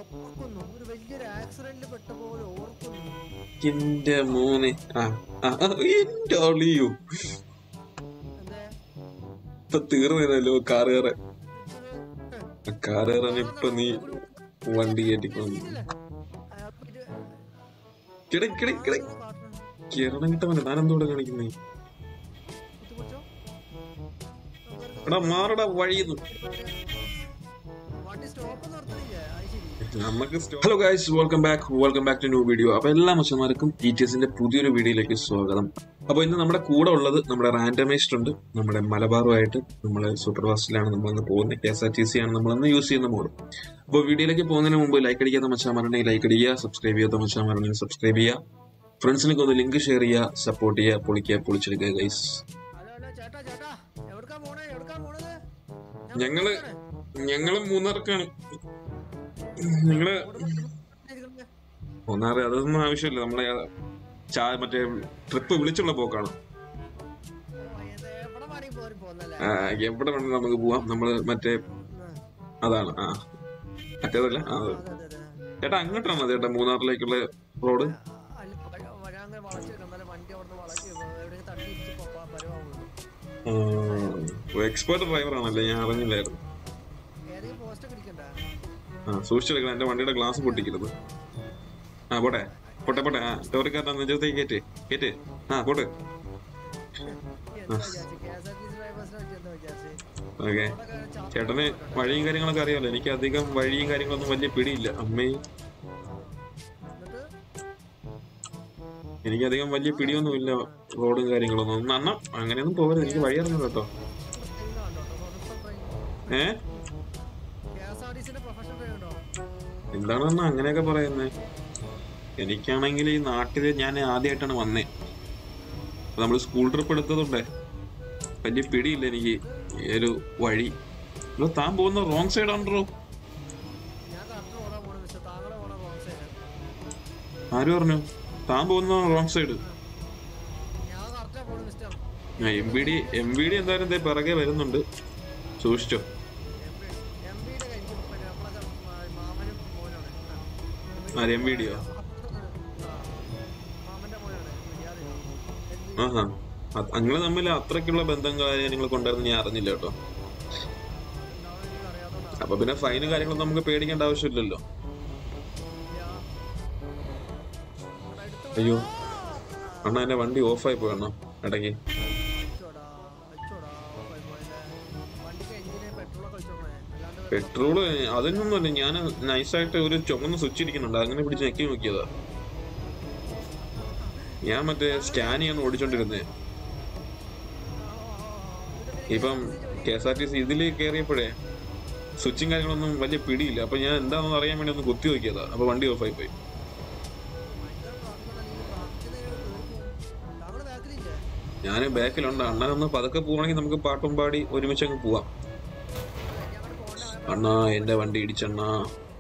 ഓർക്കുന്നു ഒരു വലിയൊരു ആക്സിഡന്റിൽ പെട്ട പോലെ ഓർക്കുന്നു എന്റെ മോനെ ആ ആ, ആ, എന്റെ അളിയോ എന്തേ ഇപ്പൊ തീർന്നല്ലോ കാറുകാരൻ കാറുകാരൻ ഇപ്പൊ നീ വണ്ടി കയറ്റിക്കൊന്നു കിട കിട കിട കിരണം കിട്ടവനെ താനെന്തോടെ കാണിക്കുന്നേ എടാ മാറടാ വഴിയുന്നു വണ്ടി സ്റ്റോപ്പ് നിർത്തണില്ലേ അത് ശരി നമുക്ക് hello guys welcome back welcome back to new video അപ്പൊ എല്ലാ മച്ചന്മാർക്കും ഇ ടി എസിന്റെ പുതിയൊരു വീഡിയോയിലേക്ക് സ്വാഗതം അപ്പൊ ഇന്ന് നമ്മുടെ കൂടെ ഉള്ളത് നമ്മുടെ റാൻഡമൈസ്ഡ് ഉണ്ട് നമ്മുടെ മലബാറുമായിട്ട് നമ്മൾ സൂപ്പർ ഫാസ്റ്റിലാണ് നമ്മൾ ഇന്ന് പോകുന്നത് K S R T C ആണ് നമ്മൾ ഇന്ന് യൂസ് ചെയ്യുന്ന മോഡ് അപ്പോൾ വീഡിയോയിലേക്ക് പോകുന്നതിന് മുമ്പ് ലൈക്ക് അടിക്കാത്ത മച്ചാമാരുണ്ടെങ്കിൽ ലൈക്ക് അടിക്കുക സബ്സ്ക്രൈബ് ചെയ്യാത്ത മച്ചാമാരുണ്ടെങ്കിൽ സബ്സ്ക്രൈബ് ചെയ്യുക ഫ്രണ്ട്സിനൊക്കെ ഒന്ന് ലിങ്ക് ഷെയർ ചെയ്യുക സപ്പോർട്ട് ചെയ്യുക പൊളിക്കുക പൊളിച്ചെടുക്കുക ഗൈസ് ഹലോ ഹലോ ചേട്ടാ ചേട്ടാ എവിടക്കാ പോണേ എവിടക്കാ പോണത് ഞങ്ങള് ഞങ്ങളും മൂന്നാർക്കാണ് നിങ്ങള് മൂന്നാറ് അതൊന്നും ആവശ്യമില്ല നമ്മളെ ആ ചാ മറ്റേ ട്രിപ്പ് വിളിച്ചുള്ള പോക്കാണ് എവിടെ വേണമെങ്കിൽ പോരി പോന്നല്ലേ ആ, എവിടെ വേണമെങ്കിലും നമുക്ക് പോവാം നമ്മള് മറ്റേ അതാണ് ആ മറ്റേതല്ല ആ, അത്. അതെ അതെ അതെ ചേട്ടാ അങ്ങോട്ടാണോ ചേട്ടാ മൂന്നാറിലേക്കുള്ള റോഡ് അല്ല വഴ- വഴാങ്ങനെ വളച്ച് എന്നാലും വണ്ടി അവിടുന്ന് വളച്ച് എവിടെയെങ്കിലും തട്ടി ഇടിച്ച് പരുവാകുള്ളൂ എക്സ്പേർട്ട് ഡ്രൈവർ ആണല്ലേ ഞാൻ അറിഞ്ഞില്ലായിരുന്നു ഏതെങ്കിലും പോസ്റ്റ് ഒക്കെ ഇടിക്കണ്ട ആ സൂക്ഷിച്ചെടുക്കണം എന്റെ വണ്ടിയുടെ ഗ്ലാസ് പൊട്ടിക്കരുത് ആ പോട്ടെ പോട്ടെ പോട്ടെ ആ ടോറിക്കാരൻ നെഞ്ചത്തേക്ക് കേറ്റ് കേറ്റ് ആ പോട്ടെ എന്താ വിചാരിച്ചു K S R T C ഡ്രൈവേഴ്സിനെ വെച്ച് എന്താ വിചാരിച്ചു ഓക്കെ ചേട്ടന് വഴിയും കാര്യങ്ങളൊക്കെ അറിയാമല്ലോ എനിക്ക് അധികം വഴിയും കാര്യങ്ങളൊന്നും വലിയ പിടിയില്ല അമ്മേ എന്നിട്ട് എനിക്ക് അധികം വലിയ പിടിയൊന്നും ഇല്ല റോഡും കാര്യങ്ങളൊന്നും ഒന്ന് അണ്ണ അങ്ങനെയൊന്നും പോകരുത് എനിക്ക് വഴി അറിഞ്ഞു കേട്ടോ ഏ കെ എസ് ആർ ടി സിന്റെ പ്രൊഫഷണൽ ഡ്രൈവർ ഉണ്ടോ എന്താണ് അണ്ണ അങ്ങനെയൊക്കെ പറയുന്നത് എനിക്കാണെങ്കിൽ ഈ നാട്ടില് ഞാൻ ആദ്യമായിട്ടാണ് വന്നേ നമ്മൾ സ്കൂൾ ട്രിപ്പ് എടുത്തതുകൊണ്ടേ വലിയ പിടിയില്ല എനിക്ക് ഈ ഒരു വഴി ഹലോ താൻ പോകുന്ന റോങ് സൈഡ് ആണല്ലോ ഞാൻ കറക്റ്റ് ഓടാൻ പോണ മിസ്റ്റർ താങ്കളെ ഓടാൻ റോങ് സൈഡ് ആര് പറഞ്ഞു താൻ പോകുന്ന റോങ് സൈഡ് ഞാൻ കറക്റ്റാ പോണ mister M B D M B D എന്തായാലും ദേ പിറകെ വരുന്നുണ്ട് സൂക്ഷിച്ചോ എം പിയുടെ കഴിഞ്ഞു പിന്നെ നമ്മളൊക്കെ മാ- മാമനും മോനാണ് ആ. ആര് എം ബി ഡിയോ ആ. മാമന്റെ മോനാണ് വിചാരിച്ചോ ആഹാ നിങ്ങൾ തമ്മിൽ അത്രയ്ക്കുള്ള ബന്ധം കാര്യങ്ങൾ കൊണ്ടായിരുന്നു ഞാൻ അറിഞ്ഞില്ല കേട്ടോ ഉണ്ടാവും എനിക്ക് അറിയാത്തോണ്ടാ അപ്പൊ പിന്നെ ഫൈനും കാര്യങ്ങളൊന്നും നമുക്ക് പേടിക്കേണ്ട ആവശ്യമില്ലല്ലോ അയ്യോ അണ്ണാ എന്റെ വണ്ടി ഓഫായി പോയി അണ്ണാ ഇടയ്ക്ക് അച്ചോടാ അച്ചോടാ പോയി പോയല്ലേ വണ്ടിക്ക് എഞ്ചിന് പെട്രോളൊക്കെ ഒഴിച്ചോണേ അല്ലാണ്ട് വേറെ- പെട്രോള് അതിനൊന്നുമല്ല ഞാൻ നൈസായിട്ട് ഒരു ചുമന്ന സ്വിച്ച് ഇരിക്കുന്നുണ്ട് അങ്ങനെ പിടിച്ച് ഞെക്കി നോക്കിയതാ ഞാൻ മറ്റേ സ്കാൻ ചെയ്യാൻ ഓടിച്ചോണ്ടിരുന്നേ ഇപ്പം K S R T C ഇതിൽ കയറിയപ്പോഴേ സ്വിച്ചും കാര്യങ്ങളൊന്നും വലിയ പിടിയില്ല അപ്പൊ ഞാൻ എന്താണെന്ന് അറിയാൻ വേണ്ടി ഒന്ന് കുത്തി നോക്കിയതാ അപ്പൊ വണ്ടി ഓഫായി പോയി ഭയങ്കര പ്രാർത്ഥന, അല്ലെങ്കിൽ പ്രാർത്ഥിച്ച് നേരെ കേറി പോകും. താങ്കള് ബാക്കിലില്ലേ? ഞാൻ ബാക്കിലുണ്ട് അണ്ണൻ ഒന്ന് പതുക്കെ പോവാണെങ്കിൽ നമുക്ക് പാട്ടും പാടി ഒരുമിച്ച് അങ്ങ് പോവാം ഞങ്ങട് പോണ്ട. അണ്ണാ എന്റെ വണ്ടി ഇടിച്ചണ്ണാ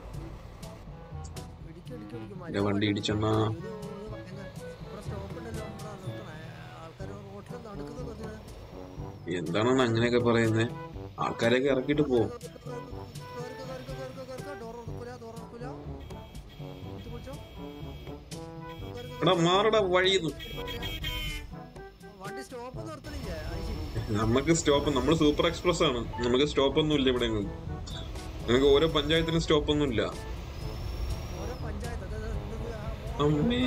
ഇടിക്ക് ഇടിക്ക് ഇടിക്ക്. എന്റെ വണ്ടി ഇടിച്ചണ്ണാ ഇത് ഇത് പറയുന്നെ. ഇവിടെ സ്റ്റോപ്പ് ഉണ്ടല്ലോ, ഇവിടെ നിർത്തണേ. ആൾക്കാര് റോട്ടില് നടുക്കുന്നത് നിർത്തുന്നത്. എന്താണെന്ന് അങ്ങനെയൊക്കെ പറയുന്നേ ആൾക്കാരെയൊക്കെ ഇറക്കിയിട്ട് പോവും കേറുക, കേറുക, കേറുക, കേറുക. Door തുറക്കൂല, door തുറക്കൂല. കുത്തി പിടിച്ചോ. കേറുക, എടാ മാറടാ വഴിയുന്നു വണ്ടി സ്റ്റോപ്പ് നിർത്തണില്ലേ അത് ശരി നമുക്ക് സ്റ്റോപ്പ് നമ്മൾ സൂപ്പർ എക്സ്പ്രസ് ആണ് നമുക്ക് സ്റ്റോപ്പ് ഒന്നും ഇല്ല ഇവിടെ നമുക്ക് ഓരോ പഞ്ചായത്തിനും സ്റ്റോപ്പ് ഒന്നും ഇല്ല ഓരോ പഞ്ചായത്ത് അത് ഇത് ആ അമ്മേ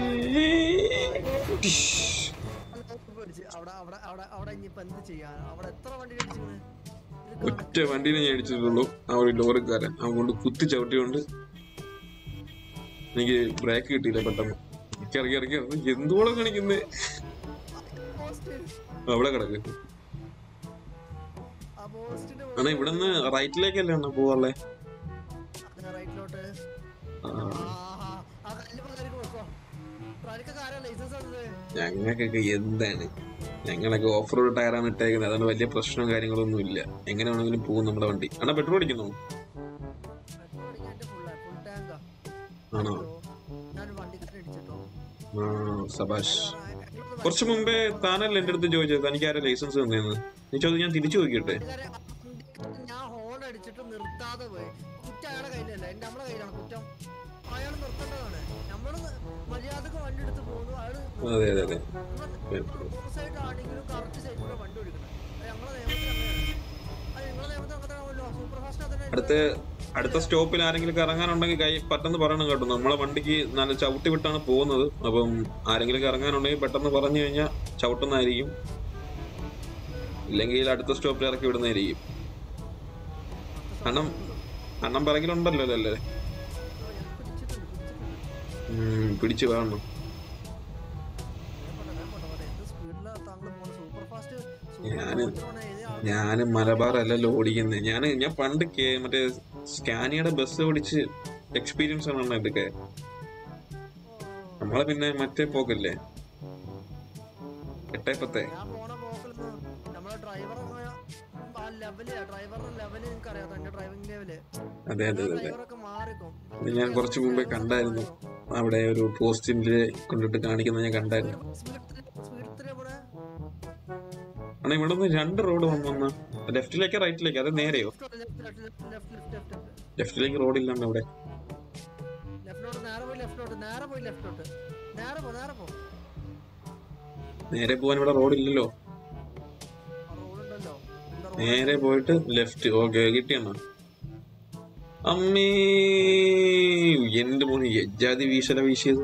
പിടിച്ച് അവിടെ അവിടെ അവിടെ അവിടെ ഇനിയിപ്പോ എന്ത് ചെയ്യാൻ അവിടെ എത്ര വണ്ടി അടിച്ചിരുന്നു ഒറ്റ വണ്ടീനെ ഞാൻ അടിച്ചിട്ടുള്ളൂ ആ ഒരു ലോറിക്കാരൻ അവൻ കൊണ്ട് കുത്തി ചവിട്ടിയോണ്ട് എനിക്ക് ബ്രേക്ക് കിട്ടിയില്ല പെട്ടെന്ന് എനിക്ക് ഇറങ്ങി ഇറങ്ങി ഇറങ്ങി എന്തുകൂടെ കാണിക്കുന്നേ അവിടെ കിടക്ക് ആ പോസ്റ്റിന്റെ അണ്ണാ ഇവിടുന്ന് റൈറ്റിലേക്കല്ലേ അണ്ണാ പോവാളേ റൈറ്റിലോട്ട് ആ, ആ കല്ല് പകരം കൊടുക്കോ ട്രാലിക്കൊക്കെ ആരാ ലൈസൻസ് തന്നത് ഞങ്ങൾക്കൊക്കെ എന്താണ് ഞങ്ങളൊക്കെ ഓഫ് റോഡ് ടയറാണ് ഇട്ടേക്കുന്നത് അതുകൊണ്ട് വലിയ പ്രശ്നവും കാര്യങ്ങളൊന്നും ഇല്ല എങ്ങനെ വേണമെങ്കിലും പോകും നമ്മുടെ വണ്ടി അണ്ണാ പെട്രോൾ അടിക്കുന്നു പെട്രോൾ അടിക്കാൻ എന്റെ ഫുൾ ഫുൾ ടാങ്കാ ആണോ ഞാൻ വണ്ടിക്കാരൻ അടിച്ചിട്ടോ ആ സബാഷ് കുറച്ച് മുമ്പേ താനല്ലേ എന്റെ അടുത്ത് ചോദിച്ചത് തനിക്ക് ആരാ ലൈസൻസ് തന്നേന്ന് നീ ചോദിച്ചു ഞാൻ തിരിച്ചു നോക്കിയിട്ടെ ഞാൻ ഹോൺ അടിച്ചിട്ട് നിർത്താതെ പോയി കുറ്റ അയാളെ കയ്യിലല്ലേ എന്റെ നമ്മളെ കയ്യിലാണ് കുറ്റം അയാൾ നിർത്തേണ്ടതാണ് നമ്മള് മര്യാദക്ക് വണ്ടി എടുത്ത് പോകുന്നു അയാള് അതെ അതെ അതെ സൈഡ് ആണെങ്കിലും കറക്റ്റ് സൈഡിലൂടെ വണ്ടി ഓടിക്കണം അത് ഞങ്ങളെ നിയമത്തിൽ അങ്ങനെയാണ് അത് നിങ്ങളെ നിയമത്തിൽ അങ്ങനെ ആവുമല്ലോ സൂപ്പർ ഫാസ്റ്റ് അതന്നെ അടുത്ത അടുത്ത സ്റ്റോപ്പിൽ ആരെങ്കിലും ഇറങ്ങാനുണ്ടെങ്കിൽ കൈ പെട്ടെന്ന് പറയണം കേട്ടോ നമ്മളെ വണ്ടിക്ക് നല്ല ചവിട്ടി വിട്ടാണ് പോകുന്നത് അപ്പം ആരെങ്കിലും ഇറങ്ങാനുണ്ടെങ്കിൽ പെട്ടെന്ന് പറഞ്ഞു കഴിഞ്ഞാൽ ചവിട്ടുന്നതായിരിക്കും ഇല്ലെങ്കിൽ അടുത്ത സ്റ്റോപ്പിൽ ഇറക്കി വിടുന്നതായിരിക്കും അണ്ണം അണ്ണം പിറകിലുണ്ടല്ലോ അല്ലേ പിടിച്ചിട്ടുണ്ട് പിടിച്ചിട്ടുണ്ട് ഉം, പിടിച്ചു വേണം ഞാന്- ഞാൻ മലബാർ അല്ലല്ലോ ഓടിക്കുന്നത് ഞാൻ ഞാൻ പണ്ട് കേ- മറ്റേ സ്കാനിയുടെ ബസ് ഓടിച്ച് എക്സ്പീരിയൻസ് ആണ് ഇതൊക്കെ നമ്മളെ പിന്നെ മറ്റേ പോക്കല്ലേ എട്ടേ പത്തേ ഞാൻ പോണ പോക്കിൽ നമ്മളെ ഡ്രൈവർ ആ ലെവല് ഡ്രൈവറുടെ ലെവല് നിങ്ങൾക്ക് അറിയാം എന്റെ ഡ്രൈവിംഗ് ലെവല് അതെ അതെ അതെ ഡ്രൈവറൊക്കെ മാറിക്കും ഇത് ഞാൻ കുറച്ച് മുമ്പേ കണ്ടായിരുന്നു അവിടെ ഒരു പോസ്റ്റിന്റെ കൊണ്ടിട്ട് കാണിക്കുന്നത് ഞാൻ കണ്ടായിരുന്നു സ്പീഡ് ഇവിടെ ആണോ ഇവിടെ നിന്ന് രണ്ട് റോഡ് വന്നു ലെഫ്റ്റിലേക്ക് റൈറ്റിലേക്ക് അത് നേരെയോ left left left left left ലെഫ്റ്റിലേക്ക് റോഡില്ലാണ്ട് അവിടെ ലെഫ്റ്റിലോട്ട് നേരെ പോയി ലെഫ്റ്റിലോട്ട് നേരെ പോയി ലെഫ്റ്റിലോട്ട് നേരെ പോ നേരെ പോ നേരെ പോകാൻ ഇവിടെ റോഡില്ലല്ലോ ആ റോഡുണ്ടല്ലോ എന്താ റോഡ് നേരെ പോയിട്ട് ലെഫ്റ്റ് ഓക്കെ കിട്ടിയെണ്ണ അമ്മേ എന്റെ മോന് യജാതി വീശല വീശിയത്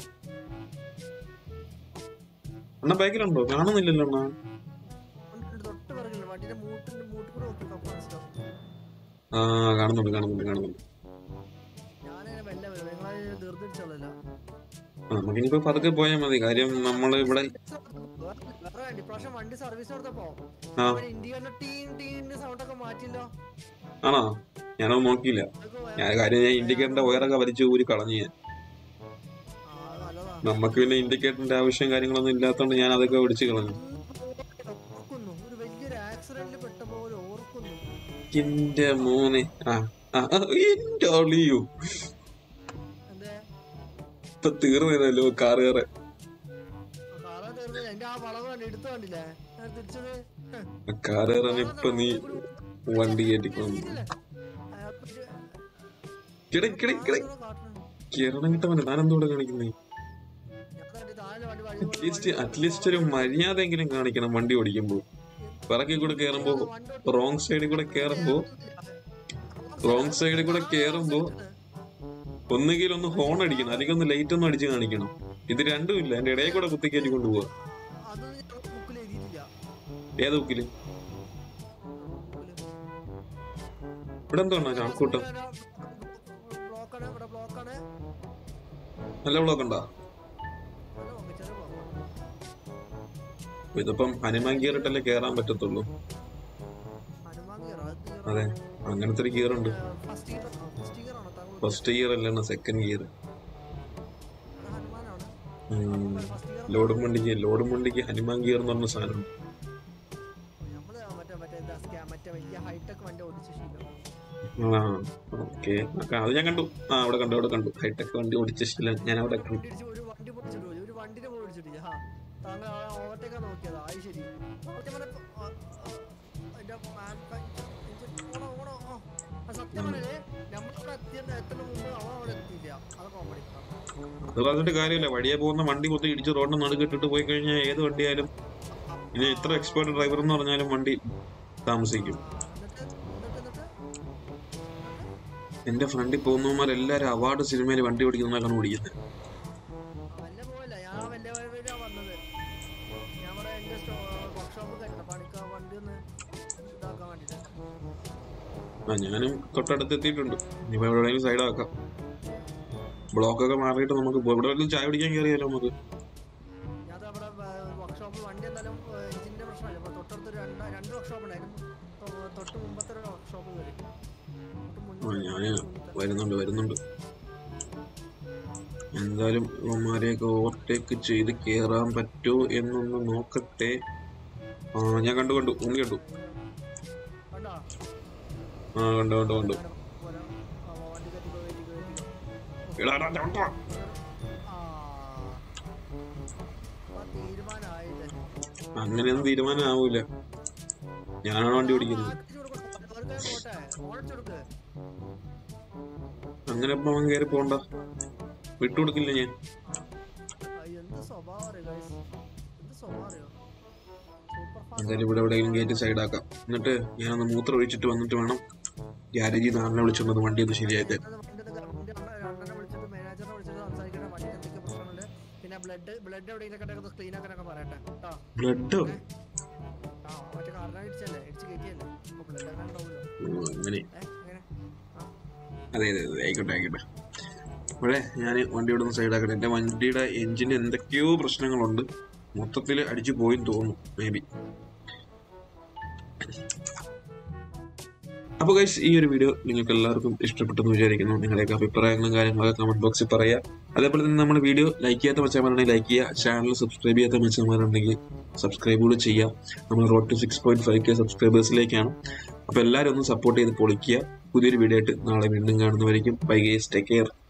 അണ്ണ ബാക്കിലുണ്ടോ കാണുന്നില്ലല്ലോ അണ്ണ ഉണ്ട്, തൊട്ട് പിറകില് വണ്ടിന്റെ മൂട്ടിന്റെ മൂട്ടിൽ കൂടെ നോക്കി കപ്പ് മനസ്സിലാവും ആ കാണുന്നുണ്ട് കാണുന്നുണ്ട് കാണുന്നുണ്ട് ഞാനങ്ങനെ മെല്ലെ വരും നിങ്ങളെ ദീർഘിച്ചോളല്ല ആ നമുക്കിനിപ്പോ പതുക്കെ പോയാൽ മതി കാര്യം നമ്മള് ഇവിടെ വേറെ വേണ്ടി ഇപ്രാവശ്യം വണ്ടി സർവീസ് കൊടുത്തപ്പോ ആ ഇന്ത്യയുടെ ടീം ടീമിന്റെ സൗണ്ട് ഒക്കെ മാറ്റില്ലോ ആണോ ഞാനത് നോക്കിയില്ല അതൊക്കെ വേ- ഞാൻ കാര്യം ഞാൻ ഇൻഡിക്കേറ്ററിന്റെ വയറൊക്കെ വലിച്ചു ഊരി കളഞ്ഞു ഞാൻ ആ, അത് നല്ലതാ നമുക്ക് പിന്നെ ഇൻഡിക്കേറ്ററിന്റെ ആവശ്യം കാര്യങ്ങളൊന്നും ഇല്ലാത്തതുകൊണ്ട് ഞാൻ അതൊക്കെ ഒടിച്ചു കളഞ്ഞു ഓർക്കുന്നു ഒരു വലിയൊരു ആക്സിഡന്റിൽ പെട്ട പോലെ ഓർക്കുന്നു എന്റെ മോനെ ആ ആ, ആ, എന്റെ അളിയോ എന്തേ ഇപ്പൊ തീർന്നല്ലോ കാറുകാരെ കാറാൻ തീർന്നു എന്റെ ആ വളവ് കണ്ടി എടുത്തു കണ്ടില്ലേ ഞാൻ തിരിച്ചത് ഹ്. കാറുകാരൻ ഇപ്പൊ നീ വണ്ടി കയറ്റിക്കൊന്നു അയാൾക്ക് ഒരു- കിട കിട കിട ആള് കാട്ടുന്നുണ്ട്. കിരണം കിട്ടവന് താനെന്തോടെ കാണിക്കുന്നേ ഞാൻ കണ്ടി താഴെ വണ്ടി വഴി അറ്റ്ലീസ്റ്റ് അറ്റ്ലീസ്റ്റ് ഒരു മര്യാദയെങ്കിലും കാണിക്കണം വണ്ടി ഓടിക്കുമ്പോ പിറകിൽ കൂടെ കേറുമ്പോ റോങ് സൈഡിൽ കൂടെ കേറുമ്പോ റോങ് സൈഡിൽ കൂടെ കേറുമ്പോ ഒന്നുകിൽ ഒന്ന് ഹോൺ അടിക്കണം അല്ലെങ്കിൽ ഒന്ന് ലൈറ്റ് ഒന്ന് അടിച്ച് കാണിക്കണം ഇത് രണ്ടും ഇല്ല എന്റെ ഇടയിൽ കൂടെ കുത്തിക്കയറ്റി കൊണ്ടുപോവാ അതൊന്നും ഞാൻ ബുക്കിൽ എഴുതിയിട്ടില്ല ഏത് ബുക്കില് ഇവിടെ എന്തോണ്ണ ചാക്കൂട്ടം ബ്ലോക്കാണ് ഇവിടെ ബ്ലോക്കാണ് നല്ല ബ്ലോക്ക് ഉണ്ടോ നല്ല ബ്ലോക്ക് ചെറിയ ബ്ലോക്ക് ഇതിപ്പം ഹനുമാൻ ഗിയറിട്ടല്ലേ കേറാൻ പറ്റത്തുള്ളൂ ഹനുമാൻ ഗിയർ അത് അതെ അങ്ങനത്തെ ഒരു ഗിയർ ഉണ്ട് ഫസ്റ്റ് ഗിയർ ഫസ്റ്റ് ഗിയർ ആണോ താങ്കൾ ഫസ്റ്റ് ഗിയർ അല്ലാണ് സെക്കൻഡ് ഗിയർ അത് ഹനുമാനാണ് ഫസ്റ്റ് ഗിയർ ലോഡും വണ്ടിക്ക് ലോഡും വണ്ടിക്ക് ഹനുമാൻ ഗിയർ എന്ന് പറഞ്ഞ സാധനം നമ്മള് മറ്റേ മറ്റേ എന്താ സ്കാ- മറ്റേ വലിയ ഹൈടെക് വണ്ടി ഓടിച്ച ശീലം ആ ഓക്കെ അത് ഞാൻ കണ്ടു ആ അവിടെ കണ്ടു അവിടെ കണ്ടു ഹൈടെക് വണ്ടി ഓടിച്ച ശീലം ഞാൻ അവിടെ കണ്ടു വണ്ടി ഇടിച്ച് ഒരു വണ്ടി പൊടിച്ചിട്ട് പോയി ഒരു വണ്ടിനെ പോയി ഇടിച്ചിട്ട് ഹാ താങ്കൾ ഓവർടേക്കാൻ നോക്കിയതാ അത് ശരി സത്യം പറഞ്ഞ അതിന്റെ ഓണോ ഓണോ ആ സത്യം പറഞ്ഞേ നമ്മളിവിടെ എത്തിയ എത്തുന്ന മുമ്പ് അവൻ അവിടെ എത്തിയില്ല അത് കോമഡി അത് പറഞ്ഞിട്ട് കാര്യമില്ല വഴിയെ പോകുന്ന വണ്ടി കുത്തി ഇടിച്ച് റോഡിന് നടുക്കിട്ടിട്ട് പോയി കഴിഞ്ഞാൽ ഏത് വണ്ടിയായാലും ഇനി എത്ര എക്സ്പേർട്ട് ഡ്രൈവർ എന്ന് പറഞ്ഞാലും വണ്ടി താമസിക്കും എന്നിട്ട് എന്നിട്ട് എന്നിട്ട് എന്റെ ഫ്രണ്ടിൽ പോകുന്നവന്മാരെല്ലാരും അവാർഡ് സിനിമയിൽ വണ്ടി ഓടിക്കുന്നതാണ് ഓടിക്കുന്നത് വല്ല പോയല്ല ഞാൻ വല്ല വഴിയാ വന്നത് ഞാൻ ഇവിടെ എന്റെ വർക്ക്ഷോപ്പ് കഴിഞ്ഞു പണിക്ക് ആ വണ്ടി ഒന്ന് ഇതാക്കാൻ വേണ്ടിട്ട് ആ ഞാനും തൊട്ടടുത്ത് എത്തിയിട്ടുണ്ട് ഇനിയിപ്പോ എവിടെയെങ്കിലും സൈഡാക്കാം ബ്ലോക്കൊക്കെ മാറിയിട്ട് നമുക്ക് പോ- ഇവിടെ വല്ലതും ചായ കുടിക്കാൻ കയറിയാലോ നമുക്ക് ഞാൻ അവിടെ വർക്ക്ഷോപ്പ് വണ്ടി എന്തായാലും എഞ്ചിന്റെ പ്രശ്നമില്ല അപ്പൊ തൊട്ടടുത്ത് രണ്ട് രണ്ട് വർക്ക്ഷോപ്പ് ഉണ്ടായിരുന്നു തൊ- തൊട്ട് മുമ്പത്തെ ഒരു വർക്ക്ഷോപ്പ് കയറി തൊട്ട് ആ മുന്നേ ഞാന് വരുന്നുണ്ട് വരുന്നുണ്ട് എന്തായാലും ഇവന്മാരെയൊക്കെ ഓവർടേക്ക് ചെയ്ത് കേറാൻ പറ്റുമോ എന്നൊന്ന് നോക്കട്ടെ ആ ഞാൻ കണ്ടു കണ്ടു ഉണ്ണി കണ്ടു കണ്ടോ ആ കണ്ടു കണ്ടു കണ്ടു അങ്ങനെ പോരാ. ആ, വണ്ടി കയറ്റിക്കോ കയറ്റിക്കോ കയറ്റിക്കോ എടാ, എടാ, ചവിട്ടാ. ആ ആ തീരുമാനമായില്ലേ അങ്ങനെയൊന്നും തീരുമാനം ആവൂല ഞാനാണ് വണ്ടി ഓടിക്കുന്നത് പോട്ടെ ഓടിച്ചു കൊടുക്ക് അങ്ങനെ ഇപ്പൊ അവൻ കയറി പോണ്ട വിട്ടുകൊടുക്കില്ല ഞാൻ ആ, എന്ത് സ്വഭാവം അറിയോ guys? എന്ത് സ്വഭാവം അറിയോ സൂപ്പർ ഫാസ്റ്റ് എന്തായാലും ഇവിടെ എവിടെയെങ്കിലും കയറ്റി സൈഡാക്കാം എന്നിട്ട് ഞാനൊന്ന് മൂത്രം ഒഴിച്ചിട്ട് വന്നിട്ട് വേണം ഗ്യാരേജിൽ നിന്ന് ആളിനെ വിളിച്ചോണ്ട് വണ്ടി ഒന്ന് ശരിയായിട്ട് രണ്ടെണ്ണം വിളിച്ചിട്ട് മാനേജറിനെ വിളിച്ചിട്ട് സംസാരിക്കട്ടെ വണ്ടിക്ക് എന്തൊക്കെ പ്രശ്നമുണ്ട് പിന്നെ ബ്ലഡ് ബ്ലഡ് എവിടെയെങ്കിലും ക്ലീൻ ആക്കാനൊക്കെ പറയട്ടെ കേട്ടോ ബ്ലഡോ ആ മറ്റേ കാറിനെ ഇടിച്ചല്ലേ ഇടിച്ച് കയറ്റിയല്ലേ അപ്പൊ ബ്ലഡ് അങ്ങനെ ഉണ്ടാവുമല്ലോ അങ്ങനെ ഏഹ് എങ്ങനെ ആ അതെ അതെ അതെ ആയിക്കോട്ടെ ആയിക്കോട്ടെ ഇവിടെ ഞാൻ വണ്ടി ഇവിടെ നിന്ന് സൈഡാക്കട്ടെ എൻ്റെ വണ്ടിയുടെ എഞ്ചിന് എന്തൊക്കെയോ പ്രശ്നങ്ങളുണ്ട് മൊത്തത്തിൽ അടിച്ചു പോയി തോന്നുന്നു മേ ബി അപ്പോൾ ഗൈസ് ഈ ഒരു വീഡിയോ നിങ്ങൾക്ക് എല്ലാവർക്കും ഇഷ്ടപ്പെട്ടെന്ന് വിചാരിക്കുന്നു നിങ്ങളുടെയൊക്കെ അഭിപ്രായങ്ങളും കാര്യങ്ങളൊക്കെ കമന്റ് ബോക്സിൽ പറയുക അതേപോലെ തന്നെ നമ്മുടെ വീഡിയോ ലൈക്ക് ചെയ്യാത്ത മച്ചന്മാരുണ്ടെങ്കിൽ ലൈക്ക് ചെയ്യുക ചാനൽ സബ്സ്ക്രൈബ് ചെയ്യാത്ത മച്ചന്മാരുണ്ടെങ്കിൽ സബ്സ്ക്രൈബ് കൂടി ചെയ്യുക നമ്മൾ road to six point five K സബ്സ്ക്രൈബേഴ്സിലേക്കാണ് അപ്പോൾ എല്ലാവരും ഒന്ന് സപ്പോർട്ട് ചെയ്ത് പൊളിക്കുക പുതിയൊരു വീഡിയോ ആയിട്ട് നാളെ വീണ്ടും കാണുന്നവരേക്കും ബൈ ഗേസ് ടേക്ക് കെയർ